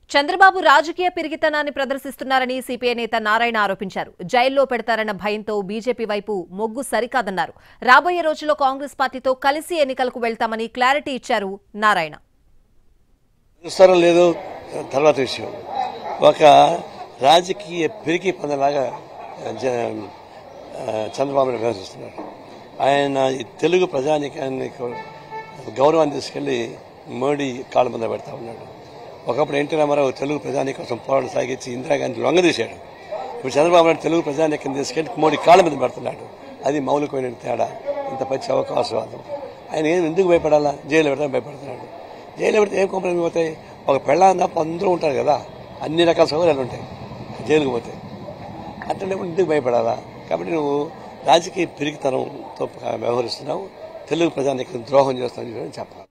చంద్రబాబు రాజకీయ పిరిగితనాన్ని ప్రదర్శిస్తున్నారని సిపిఐ నేత నారాయణ ఆరోపించారు జైల్లో పెడతారన్న భయంతో బీజేపీ వైపు మొగ్గు సరికాదన్నారు రాబోయే రోజుల్లో కాంగ్రెస్ పార్టీతో కలిసి ఎన్నికలకు వెళ్తామని క్లారిటీ ఇచ్చారు నారాయణ చూస్తారో లేదో తర్వాత విషయం ఒక రాజకీయ పిరికి పందలాగా జ- ఆ, చంద్రబాబు నాయుడు వ్యవహరిస్తున్నారు ఆయన ఈ తెలుగు ప్రజానికాన్ని గౌరవాన్ని తీసుకెళ్లి మోడీ కాళ్ళ మీద పెడతా ఉన్నాడు ఒకప్పుడు ఎన్టీ రామారావు తెలుగు ప్రజాని కోసం పోరాటం సాగించి ఇందిరాగాంధీ లొంగదీశాడు ఇప్పుడు చంద్రబాబు నాయుడు తెలుగు ప్రజానికం తీసుకెళ్లి మోడీ కాళ్ళ మీద పెడుతున్నాడు అది మౌలికమైన తేడా ఇంత పచ్చి అవకాశవాదం ఆయన ఏం ఎందుకు భయపడాలా జైలు పెడతా భయపడుతున్నాడు జైలు పెడితే ఏం కంప్లైంట్ పోతాయి ఒక పెళ్ళాన్న అందరూ ఉంటారు కదా అన్ని రకాల సౌకర్యాలు ఉంటాయి జైలుకు పోతే అట్లనే ఎందుకు భయపడాలా కాబట్టి నువ్వు రాజకీయ పిరికితనంతో వ్యవహరిస్తున్నావు తెలుగు ప్రజానికి ద్రోహం చేస్తావు అని చెప్పాలి